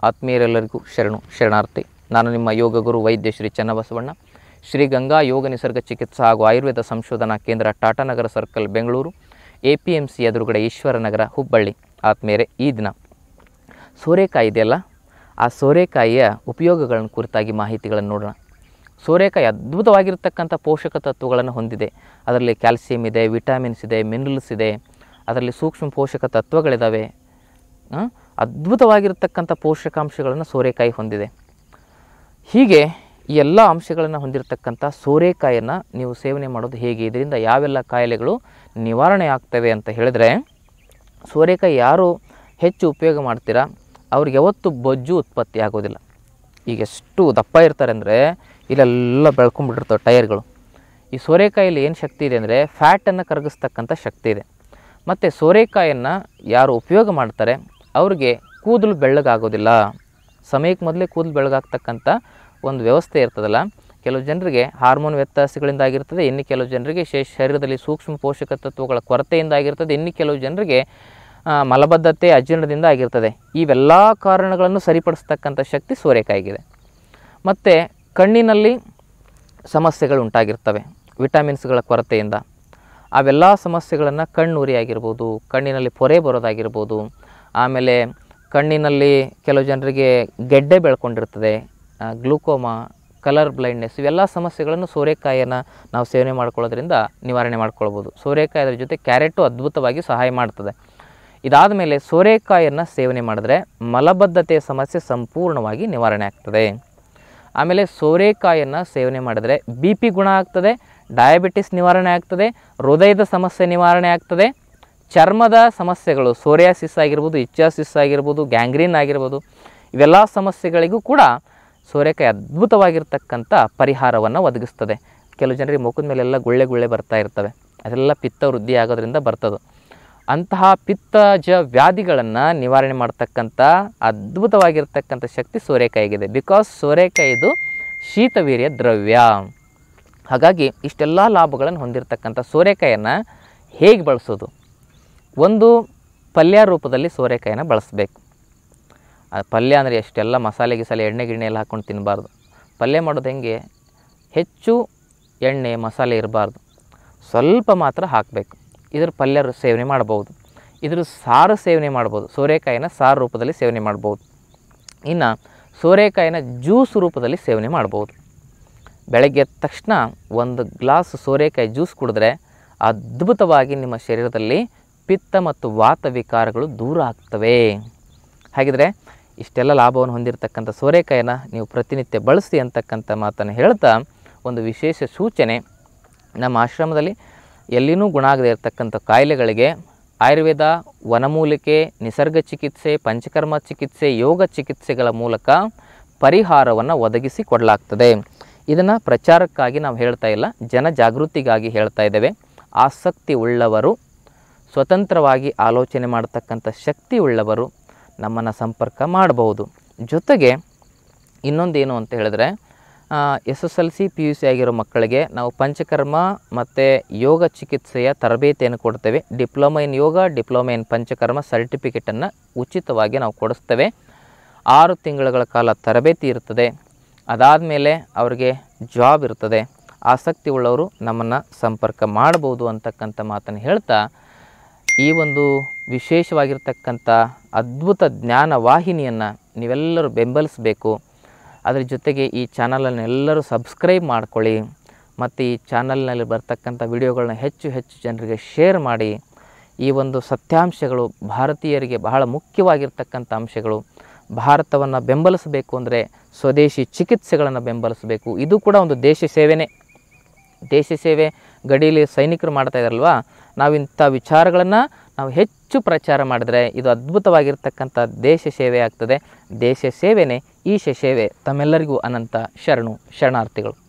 ಆತ್ಮೀಯರೆಲ್ಲರಿಗೂ ಶರಣು ಶರಣಾರ್ಥಿ ನಾನು ನಿಮ್ಮ ಯೋಗ ಗುರು ವೈದ್ಯ ಶ್ರೀ ಚನ್ನಬಸವಣ್ಣ ಶ್ರೀ ಗಂಗಾ ಯೋಗ ನಿಸರ್ಗ ಚಿಕಿತ್ಸಾ ಹಾಗೂ ಆಯುರ್ವೇದ ಸಂಶೋಧನಾ ಕೇಂದ್ರ Tatanagar circle Bengaluru A P M C ಎದುರುಗಡೆ ಈಶ್ವರನಗರ ಹುಬ್ಬಳ್ಳಿ ಆತ್ಮೀಯರೇ ಈ ದಿನ ಸೋರೆಕಾಯಿ ಇದೆಯಲ್ಲ ಆ ಸೋರೆಕಾಯಿಯ ಉಪಯೋಗಗಳನ್ನು ಕುರಿತಾಗಿ ಮಾಹಿತಿಗಳನ್ನು ನೋಡೋಣ ಸೋರೆಕಾಯಿ ಅದ್ಭುತವಾಗಿರ್ತಕ್ಕಂಥ ಪೋಷಕ ತತ್ವಗಳನ್ನು ಹೊಂದಿದೆ ಅದರಲ್ಲಿ ಕ್ಯಾಲ್ಸಿಯಂ ಇದೆ ವಿಟಮಿನ್ಸ್ ಇದೆ ಮಿನರಲ್ಸ್ ಇದೆ ಅದರಲ್ಲಿ ಸೂಕ್ಷ್ಮ ಪೋಷಕ ತತ್ವಗಳಿದ್ದಾವೆ ಆ, ಅದ್ಭುತವಾಗಿರ್ತಕ್ಕಂಥ ಪೋಷಕಾಂಶಗಳನ್ನು ಸೋರೆಕಾಯಿ ಹೊಂದಿದೆ ಹೀಗೆ ಈ ಎಲ್ಲ ಅಂಶಗಳನ್ನು ಹೊಂದಿರತಕ್ಕಂಥ ಸೋರೆಕಾಯನ್ನು ನೀವು ಸೇವನೆ ಮಾಡೋದು ಹೇಗೆ ಇದರಿಂದ ಯಾವೆಲ್ಲ ಕಾಯಿಲೆಗಳು ನಿವಾರಣೆ ಆಗ್ತವೆ ಅಂತ ಹೇಳಿದ್ರೆ ಸೋರೆಕಾಯಿ ಯಾರು ಹೆಚ್ಚು ಉಪಯೋಗ ಮಾಡ್ತೀರಾ ಅವ್ರಿಗೆ ಯಾವತ್ತೂ ಬೊಜ್ಜು ಉತ್ಪತ್ತಿ ಆಗೋದಿಲ್ಲ ಈಗ ಎಷ್ಟು ದಪ್ಪ ಇರ್ತಾರೆ ಅಂದರೆ ಇಲ್ಲೆಲ್ಲ ಬೆಳ್ಕೊಂಡ್ಬಿಟ್ಟಿರ್ತಾವೆ ಟೈರ್ಗಳು ಈ ಸೋರೆಕಾಯಲ್ಲಿ ಏನು ಶಕ್ತಿ ಇದೆ ಅಂದರೆ ಫ್ಯಾಟನ್ನು ಕರಗಿಸ್ತಕ್ಕಂಥ ಶಕ್ತಿ ಇದೆ ಮತ್ತು ಸೋರೆಕಾಯನ್ನು ಯಾರು ಉಪಯೋಗ ಮಾಡ್ತಾರೆ ಅವ್ರಿಗೆ ಕೂದಲು ಬೆಳ್ಳಗಾಗೋದಿಲ್ಲ ಸಮಯಕ್ಕೆ ಮೊದಲೇ ಕೂದಲು ಬೆಳಗಾಗ್ತಕ್ಕಂಥ ಒಂದು ವ್ಯವಸ್ಥೆ ಇರ್ತದಲ್ಲ ಕೆಲವು ಜನರಿಗೆ ಹಾರ್ಮೋನ್ ವ್ಯತ್ಯಾಸಗಳಿಂದ ಆಗಿರ್ತದೆ ಇನ್ನು ಕೆಲವು ಜನರಿಗೆ ಶೇ- ಶರೀರದಲ್ಲಿ ಸೂಕ್ಷ್ಮ ಪೋಷಕ ತತ್ವಗಳ ಕೊರತೆಯಿಂದ ಆಗಿರ್ತದೆ ಇನ್ನು ಕೆಲವು ಜನರಿಗೆ ಆ, ಮಲಬದ್ಧತೆ ಅಜೀರ್ಣದಿಂದ ಆಗಿರ್ತದೆ ಇವೆಲ್ಲ ಕಾರಣಗಳನ್ನು ಸರಿಪಡಿಸ್ತಕ್ಕಂಥ ಶಕ್ತಿ ಸೋರೆಕಾಯಿಗಿದೆ ಮತ್ತು ಕಣ್ಣಿನಲ್ಲಿ ಸಮಸ್ಯೆಗಳು ಉಂಟಾಗಿರ್ತವೆ ವಿಟಮಿನ್ಸ್ಗಳ ಕೊರತೆಯಿಂದ ಅವೆಲ್ಲ ಸಮಸ್ಯೆಗಳನ್ನು ಕಣ್ಣುರಿ ಆಗಿರ್ಬೋದು ಕಣ್ಣಿನಲ್ಲಿ ಪೊರೆ ಬರೋದಾಗಿರ್ಬೋದು ಆಮೇಲೆ ಕಣ್ಣಿನಲ್ಲಿ ಕೆಲವು ಜನರಿಗೆ ಗೆಡ್ಡೆ ಬೆಳ್ಕೊಂಡಿರ್ತದೆ ಗ್ಲೂಕೋಮಾ ಕಲರ್ ಬ್ಲೈಂಡ್ನೆಸ್ ಇವೆಲ್ಲ ಸಮಸ್ಯೆಗಳನ್ನು ಸೋರೆಕಾಯಿಯನ್ನು ನಾವು ಸೇವನೆ ಮಾಡ್ಕೊಳ್ಳೋದ್ರಿಂದ ನಿವಾರಣೆ ಮಾಡ್ಕೊಳ್ಬೋದು ಸೋರೆಕಾಯಿ ಅದ್ರ ಜೊತೆ ಕ್ಯಾರೆಟು ಅದ್ಭುತವಾಗಿ ಸಹಾಯ ಮಾಡ್ತದೆ ಇದಾದ ಮೇಲೆ ಸೋರೆಕಾಯಿಯನ್ನು ಸೇವನೆ ಮಾಡಿದ್ರೆ ಮಲಬದ್ಧತೆಯ ಸಮಸ್ಯೆ ಸಂಪೂರ್ಣವಾಗಿ ನಿವಾರಣೆ ಆಗ್ತದೆ ಆಮೇಲೆ ಸೋರೆಕಾಯನ್ನು ಸೇವನೆ ಮಾಡಿದ್ರೆ ಬಿ ಪಿ ಗುಣ ಆಗ್ತದೆ ಡಯಾಬಿಟಿಸ್ ನಿವಾರಣೆ ಆಗ್ತದೆ ಹೃದಯದ ಸಮಸ್ಯೆ ನಿವಾರಣೆ ಆಗ್ತದೆ ಚರ್ಮದ ಸಮಸ್ಯೆಗಳು ಸೋರಿಯಾಸಿಸ್ ಆಗಿರ್ಬೋದು ಇಚ್ಚಾಸಿಸ್ ಆಗಿರ್ಬೋದು ಗ್ಯಾಂಗ್ರೀನ್ ಆಗಿರ್ಬೋದು ಇವೆಲ್ಲ ಸಮಸ್ಯೆಗಳಿಗೂ ಕೂಡ ಸೋರೆಕಾಯಿ ಅದ್ಭುತವಾಗಿರ್ತಕ್ಕಂಥ ಪರಿಹಾರವನ್ನು ಒದಗಿಸ್ತದೆ ಕೆಲವು ಜನರಿಗೆ ಮುಖದ ಮೇಲೆಲ್ಲ ಗುಳ್ಳೆ ಗುಳ್ಳೆ ಬರ್ತಾ ಇರ್ತವೆ ಅದೆಲ್ಲ ಪಿತ್ತ ವೃದ್ಧಿ ಆಗೋದ್ರಿಂದ ಬರ್ತದೆ ಅಂತಹ ಪಿತ್ತಜ ವ್ಯಾಧಿಗಳನ್ನು ನಿವಾರಣೆ ಮಾಡ್ತಕ್ಕಂಥ ಅದ್ಭುತವಾಗಿರ್ತಕ್ಕಂಥ ಶಕ್ತಿ ಸೋರೆಕಾಯಿಗಿದೆ ಬಿಕಾಸ್ ಸೋರೆಕಾಯಿದು ಶೀತವೀರ್ಯ ದ್ರವ್ಯ ಹಾಗಾಗಿ ಇಷ್ಟೆಲ್ಲ ಲಾಭಗಳನ್ನು ಹೊಂದಿರತಕ್ಕಂಥ ಸೋರೆಕಾಯಿಯನ್ನು ಹೇಗೆ ಬಳಸೋದು ಒಂದು ಪಲ್ಯ ರೂಪದಲ್ಲಿ ಸೋರೆಕಾಯಿನ ಬಳಸಬೇಕು ಆ ಪಲ್ಯ ಅಂದರೆ ಎಷ್ಟೆಲ್ಲ ಮಸಾಲೆ ಗಿಸಾಲೆ ಎಣ್ಣೆ ಗಿಣ್ಣೆ ಎಲ್ಲ ಹಾಕ್ಕೊಂಡು ತಿನ್ನಬಾರ್ದು ಪಲ್ಯ ಮಾಡೋದು ಹೆಂಗೆ ಹೆಚ್ಚು ಎಣ್ಣೆ ಮಸಾಲೆ ಇರಬಾರ್ದು ಸ್ವಲ್ಪ ಮಾತ್ರ ಹಾಕಬೇಕು ಇದ್ರ ಪಲ್ಯ ರು- ಸೇವನೆ ಮಾಡ್ಬೋದು ಇದ್ರ ಸಾರು ಸೇವನೆ ಮಾಡ್ಬೋದು ಸೋರೆಕಾಯಿನ ಸಾರು ರೂಪದಲ್ಲಿ ಸೇವನೆ ಮಾಡ್ಬೋದು ಇನ್ನು ಸೋರೆಕಾಯಿನ ಜ್ಯೂಸ್ ರೂಪದಲ್ಲಿ ಸೇವನೆ ಮಾಡ್ಬೋದು ಬೆಳಗ್ಗೆ ಎದ್ದ ತಕ್ಷಣ ಒಂದು ಗ್ಲಾಸ್ ಸೋರೆಕಾಯಿ ಜ್ಯೂಸ್ ಕುಡಿದ್ರೆ ಅದ್ಭುತವಾಗಿ ನಿಮ್ಮ ಶರೀರದಲ್ಲಿ ಪಿತ್ತ ಮತ್ತು ವಾತ ವಿಕಾರಗಳು ದೂರ ಆಗ್ತವೆ ಹಾಗಿದ್ರೆ ಇಷ್ಟೆಲ್ಲ ಲಾಭವನ್ನು ಹೊಂದಿರತಕ್ಕಂಥ ಸೋರೆಕಾಯಿನ ನೀವು ಪ್ರತಿನಿತ್ಯ ಬಳಸಿ ಅಂತಕ್ಕಂಥ ಮಾತನ್ನು ಹೇಳ್ತಾ ಒಂದು ವಿಶೇಷ ಸೂಚನೆ ನಮ್ಮ ಆಶ್ರಮದಲ್ಲಿ ಎಲ್ಲಿನೂ ಗುಣ ಆಗದೇ ಇರತಕ್ಕಂಥ ಕಾಯಿಲೆಗಳಿಗೆ ಆಯುರ್ವೇದ ವನಮೂಲಿಕೆ ನಿಸರ್ಗ ಚಿಕಿತ್ಸೆ ಪಂಚಕರ್ಮ ಚಿಕಿತ್ಸೆ ಯೋಗ ಚಿಕಿತ್ಸೆಗಳ ಮೂಲಕ ಪರಿಹಾರವನ್ನು ಒದಗಿಸಿ ಕೊಡಲಾಗ್ತದೆ ಇದನ್ನು ಪ್ರಚಾರಕ್ಕಾಗಿ ನಾವು ಹೇಳ್ತಾ ಇಲ್ಲ ಜನ ಜಾಗೃತಿಗಾಗಿ ಹೇಳ್ತಾ ಇದ್ದೇವೆ ಆಸಕ್ತಿ ಉಳ್ಳವರು ಸ್ವತಂತ್ರವಾಗಿ ಆಲೋಚನೆ ಮಾಡತಕ್ಕಂಥ ಶಕ್ತಿ ಉಳ್ಳವರು ನಮ್ಮನ್ನು ಸಂಪರ್ಕ ಮಾಡಬಹುದು ಜೊತೆಗೆ ಇನ್ನೊಂದೇನು ಅಂತ ಹೇಳಿದ್ರೆ S S L C P U C ಆಗಿರೋ ಮಕ್ಕಳಿಗೆ ನಾವು ಪಂಚಕರ್ಮ ಮತ್ತು ಯೋಗ ಚಿಕಿತ್ಸೆಯ ತರಬೇತಿಯನ್ನು ಕೊಡ್ತೇವೆ diploma in yoga diploma in Panchakarma ಸರ್ಟಿಫಿಕೇಟನ್ನು ಉಚಿತವಾಗಿ ನಾವು ಕೊಡಿಸ್ತೇವೆ ಆರು ತಿಂಗಳುಗಳ ಕಾಲ ತರಬೇತಿ ಇರ್ತದೆ ಅದಾದಮೇಲೆ ಅವರಿಗೆ ಜಾಬ್ ಇರ್ತದೆ ಆಸಕ್ತಿ ಉಳ್ಳವರು ನಮ್ಮನ್ನು ಸಂಪರ್ಕ ಮಾಡ್ಬೋದು ಅಂತಕ್ಕಂಥ ಮಾತನ್ನು ಹೇಳ್ತಾ ಈ ಒಂದು ವಿಶೇಷವಾಗಿರ್ತಕ್ಕಂಥ ಅದ್ಭುತ ಜ್ಞಾನ ವಾಹಿನಿಯನ್ನು ನೀವೆಲ್ಲರೂ ಬೆಂಬಲಿಸಬೇಕು ಅದರ ಜೊತೆಗೆ ಈ ಚಾನಲನ್ನು ಎಲ್ಲರೂ ಸಬ್ಸ್ಕ್ರೈಬ್ ಮಾಡ್ಕೊಳ್ಳಿ ಮತ್ತು ಈ ಚಾನಲ್ನಲ್ಲಿ ಬರ್ತಕ್ಕಂಥ ವಿಡಿಯೋಗಳನ್ನ ಹೆಚ್ಚು ಹೆಚ್ಚು ಜನರಿಗೆ ಶೇರ್ ಮಾಡಿ ಈ ಒಂದು ಸತ್ಯಾಂಶಗಳು ಭಾರತೀಯರಿಗೆ ಬಹಳ ಮುಖ್ಯವಾಗಿರ್ತಕ್ಕಂಥ ಅಂಶಗಳು ಭಾರತವನ್ನು ಬೆಂಬಲಿಸಬೇಕು ಅಂದರೆ ಸ್ವದೇಶಿ ಚಿಕಿತ್ಸೆಗಳನ್ನು ಬೆಂಬಲಿಸಬೇಕು ಇದು ಕೂಡ ಒಂದು ದೇಶ ಸೇವೆನೇ ದೇಶ ಸೇವೆ ಗಡಿಯಲ್ಲಿ ಸೈನಿಕರು ಮಾಡ್ತಾ ಇದ್ದಾರಲ್ವಾ ನಾವು ಇಂಥ ವಿಚಾರಗಳನ್ನು ನಾವು ಹೆಚ್ಚು ಪ್ರಚಾರ ಮಾಡಿದ್ರೆ ಇದು ಅದ್ಭುತವಾಗಿರ್ತಕ್ಕಂಥ ದೇಶ ಸೇವೆ ಆಗ್ತದೆ ದೇಶ ಸೇವೆನೇ ಈಶ ಸೇವೆ ತಮ್ಮೆಲ್ಲರಿಗೂ ಅನಂತ ಶರಣು ಶರಣಾರ್ಥಿಗಳು